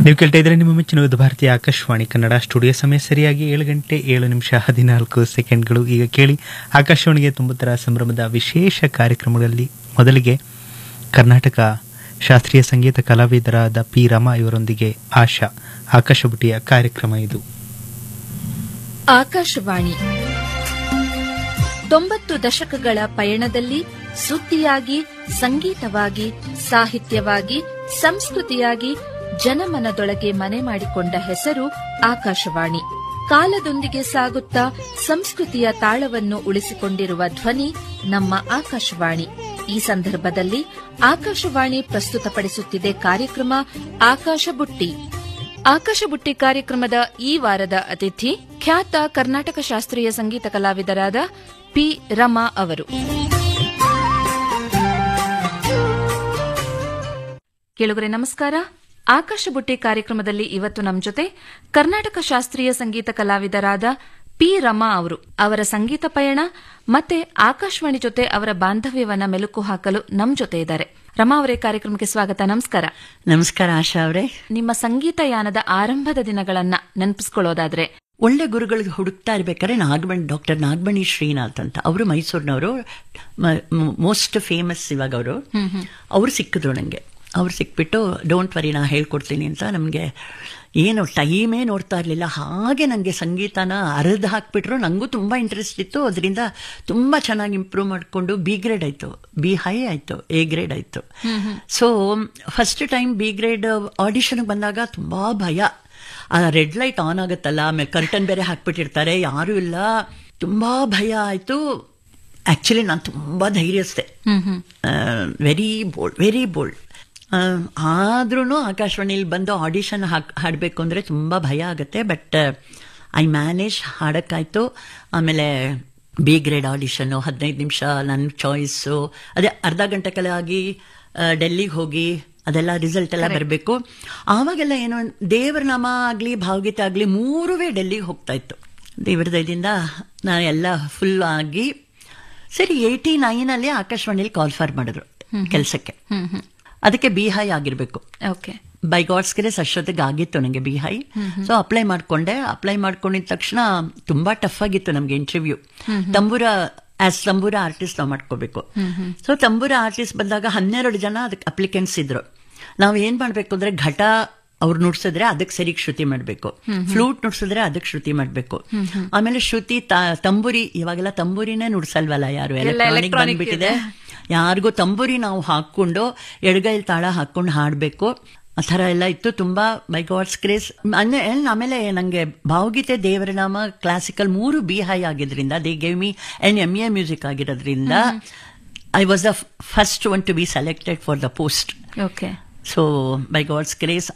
ನೀವು ಕೇಳ್ತಾ ಇದ್ರೆ ನಿಮ್ಮ ಮೆಚ್ಚಿನ ವಿವಿಧ ಭಾರತೀಯ ಆಕಾಶವಾಣಿ ಕನ್ನಡ ಸ್ಟುಡಿಯೋ ಸಮಯ ಸರಿಯಾಗಿ ಏಳು ಗಂಟೆ ಏಳು ನಿಮಿಷ ಹದಿನಾಲ್ಕು ಸೆಕೆಂಡ್ಗಳು ಈಗ ಕೇಳಿ ಆಕಾಶವಾಣಿಗೆ ತೊಂಬತ್ತರ ಸಂಭ್ರಮದ ವಿಶೇಷ ಕಾರ್ಯಕ್ರಮಗಳಲ್ಲಿ ಮೊದಲಿಗೆ ಕರ್ನಾಟಕ ಶಾಸ್ತ್ರೀಯ ಸಂಗೀತ ಕಲಾವಿದರಾದ ಪಿ ರಮಾ ಇವರೊಂದಿಗೆ ಆಶಾ ಆಕಾಶಬುಟಿಯ ಕಾರ್ಯಕ್ರಮ ಇದು ಆಕಾಶವಾಣಿ ತೊಂಬತ್ತು ದಶಕಗಳ ಪಯಣದಲ್ಲಿ ಸುದ್ದಿಯಾಗಿ ಸಂಗೀತವಾಗಿ ಸಾಹಿತ್ಯವಾಗಿ ಸಂಸ್ಕೃತಿಯಾಗಿ ಜನಮನದೊಳಗೆ ಮನೆ ಮಾಡಿಕೊಂಡ ಹೆಸರು ಆಕಾಶವಾಣಿ ಕಾಲದೊಂದಿಗೆ ಸಾಗುತ್ತಾ ಸಂಸ್ಕೃತಿಯ ತಾಳವನ್ನು ಉಳಿಸಿಕೊಂಡಿರುವ ಧ್ವನಿ ನಮ್ಮ ಆಕಾಶವಾಣಿ ಈ ಸಂದರ್ಭದಲ್ಲಿ ಆಕಾಶವಾಣಿ ಪ್ರಸ್ತುತಪಡಿಸುತ್ತಿದೆ ಕಾರ್ಯಕ್ರಮ ಆಕಾಶ ಬುಟ್ಟಿ ಆಕಾಶ ಬುಟ್ಟಿ ಕಾರ್ಯಕ್ರಮದ ಈ ವಾರದ ಅತಿಥಿ ಖ್ಯಾತ ಕರ್ನಾಟಕ ಶಾಸ್ತ್ರೀಯ ಸಂಗೀತ ಕಲಾವಿದರಾದ ಪಿ ರಮಾ ಅವರು ಕೇಳುಗರೆ ನಮಸ್ಕಾರ ಆಕಾಶ ಬುಟ್ಟಿ ಕಾರ್ಯಕ್ರಮದಲ್ಲಿ ಇವತ್ತು ನಮ್ಮ ಜೊತೆ ಕರ್ನಾಟಕ ಶಾಸ್ತ್ರೀಯ ಸಂಗೀತ ಕಲಾವಿದರಾದ ಪಿ ರಮಾ ಅವರು ಅವರ ಸಂಗೀತ ಪಯಣ ಮತ್ತೆ ಆಕಾಶವಾಣಿ ಜೊತೆ ಅವರ ಬಾಂಧವ್ಯವನ್ನ ಮೆಲುಕು ಹಾಕಲು ನಮ್ ಜೊತೆ ಇದ್ದಾರೆ ರಮಾ ಅವರೇ ಕಾರ್ಯಕ್ರಮಕ್ಕೆ ಸ್ವಾಗತ ನಮಸ್ಕಾರ ನಮಸ್ಕಾರ ಆಶಾ ಅವರೇ ನಿಮ್ಮ ಸಂಗೀತ ಯಾನದ ಆರಂಭದ ದಿನಗಳನ್ನ ನೆನಪಿಸ್ಕೊಳ್ಳೋದಾದ್ರೆ ಒಳ್ಳೆ ಗುರುಗಳಿಗೆ ಹುಡುಕ್ತಾ ಇರ್ಬೇಕಾದ್ರೆ ನಾಗಮಣಿ ಡಾಕ್ಟರ್ ನಾಗಮಣಿ ಶ್ರೀನಾಥ್ ಅಂತ ಅವರು ಮೈಸೂರಿನವರು ಮೋಸ್ಟ್ ಫೇಮಸ್ ಇವಾಗ ಅವರು ಅವ್ರು ಸಿಕ್ಕಿದ್ರು ನನಗೆ ಅವ್ರು ಸಿಕ್ಬಿಟ್ಟು ಡೋಂಟ್ ವರಿ ನಾ ಹೇಳ್ಕೊಡ್ತೀನಿ ಅಂತ ನಮಗೆ ಏನು ಟೈಮೇ ನೋಡ್ತಾ ಇರಲಿಲ್ಲ ಹಾಗೆ ನನಗೆ ಸಂಗೀತನ ಅರ್ಧ ಹಾಕ್ಬಿಟ್ರು ನನಗೂ ತುಂಬ ಇಂಟ್ರೆಸ್ಟ್ ಇತ್ತು ಅದರಿಂದ ತುಂಬ ಚೆನ್ನಾಗಿ ಇಂಪ್ರೂವ್ ಮಾಡಿಕೊಂಡು ಬಿ ಗ್ರೇಡ್ ಆಯಿತು ಬಿ ಹೈ ಆಯಿತು ಎ ಗ್ರೇಡ್ ಆಯಿತು so first time B grade ಆಡಿಷನ್ಗೆ ಬಂದಾಗ ತುಂಬ ಭಯ ಆ ರೆಡ್ ಲೈಟ್ ಆನ್ ಆಗುತ್ತಲ್ಲ ಆಮೇಲೆ ಕರ್ಟನ್ ಬೇರೆ ಹಾಕ್ಬಿಟ್ಟಿರ್ತಾರೆ ಯಾರೂ ಇಲ್ಲ ತುಂಬ ಭಯ ಆಯಿತು ಆ್ಯಕ್ಚುಲಿ ನಾನು ತುಂಬ ಧೈರ್ಯಸ್ಥೆ ವೆರಿ ಬೋಲ್ಡ್ ವೆರಿ ಬೋಲ್ಡ್ ಆದ್ರೂ ಆಕಾಶವಾಣಿಲಿ ಬಂದು ಆಡಿಷನ್ ಹಾಕ್ ಹಾಡಬೇಕು ಅಂದರೆ ತುಂಬ ಭಯ ಆಗುತ್ತೆ ಬಟ್ ಐ ಮ್ಯಾನೇಜ್ ಹಾಡೋಕ್ಕಾಯ್ತು ಆಮೇಲೆ ಬಿ ಗ್ರೇಡ್ ಆಡಿಷನ್ನು ಹದಿನೈದು ನಿಮಿಷ ನನ್ನ ಚಾಯ್ಸು ಅದೇ ಅರ್ಧ ಗಂಟೆ ಆಗಿ ಡೆಲ್ಲಿಗೆ ಹೋಗಿ ಅದೆಲ್ಲ ರಿಸಲ್ಟ್ ಎಲ್ಲ ಬರಬೇಕು ಆವಾಗೆಲ್ಲ ಏನೋ ದೇವರ ನಾಮ ಆಗಲಿ ಭಾವಗೀತೆ ಆಗಲಿ ಮೂರುವೇ ಡೆಲ್ಲಿಗೆ ಹೋಗ್ತಾ ಇತ್ತು ದೇವರ ದಯದಿಂದ ನಾನು ಎಲ್ಲ ಫುಲ್ ಆಗಿ ಸರಿ ಏಯ್ಟಿ ನೈನಲ್ಲಿ ಆಕಾಶವಾಣಿಲಿ ಕಾಲ್ ಫಾರ್ ಮಾಡಿದ್ರು ಕೆಲಸಕ್ಕೆ ಅದಕ್ಕೆ ಬಿ ಹೈ ಆಗಿರ್ಬೇಕು ಓಕೆ ಬೈ ಗಾಡ್ಸ್ ಗ್ರೇಸ್ ಅಷ್ಟೊತ್ತಿಗೆ ಆಗಿತ್ತು ನನಗೆ ಬಿ ಹೈ ಸೊ ಅಪ್ಲೈ ಮಾಡ್ಕೊಂಡೆ ಅಪ್ಲೈ ಮಾಡ್ಕೊಂಡಿದ ತಕ್ಷಣ ತುಂಬಾ ಟಫ್ ಆಗಿತ್ತು ನಮ್ಗೆ interview tambura as tambura artist ನಾವು ಮಾಡ್ಕೋಬೇಕು ಸೊ ತಂಬೂರ ಆರ್ಟಿಸ್ಟ್ ಬಂದಾಗ ಹನ್ನೆರಡು ಜನ ಅದಕ್ಕೆ ಅಪ್ಲಿಕೆಂಟ್ಸ್ ಇದ್ರು ನಾವು ಏನ್ ಮಾಡ್ಬೇಕು ಅಂದ್ರೆ ಘಟ ಅವ್ರು ನುಡ್ಸಿದ್ರೆ ಅದಕ್ಕೆ ಸರಿಗೆ ಶ್ರುತಿ ಮಾಡಬೇಕು ಫ್ಲೂಟ್ ನುಡ್ಸಿದ್ರೆ ಅದಕ್ಕೆ ಶ್ರುತಿ ಮಾಡಬೇಕು ಆಮೇಲೆ ಶ್ರುತಿ ತಂಬೂರಿ ಇವಾಗೆಲ್ಲ ತಂಬೂರಿನೇ ನುಡ್ಸಲ್ವಲ್ಲ ಯಾರು ಎಲೆಕ್ಟ್ರಾನಿಕ್ ಬಂದ್ಬಿಟ್ಟಿದೆ ಯಾರಿಗೂ ತಂಬೂರಿ ನಾವು ಹಾಕೊಂಡು ಎಡಗೈಲಿ ತಾಳ ಹಾಕೊಂಡು ಹಾಡಬೇಕು ಆ ಥರ ಎಲ್ಲ ಇತ್ತು ತುಂಬಾ ಬೈ ಗಾಡ್ಸ್ ಕ್ರೇಸ್ ಆಮೇಲೆ ನನಗೆ ಭಾವಗೀತೆ ದೇವರನಾಮ ಕ್ಲಾಸಿಕಲ್ ಮೂರು ಬಿ ಹೈ ಆಗಿದ್ರಿಂದ they gave me an M A music ಆಗಿರೋದ್ರಿಂದ I was the first one to be selected for the post okay so by God's craze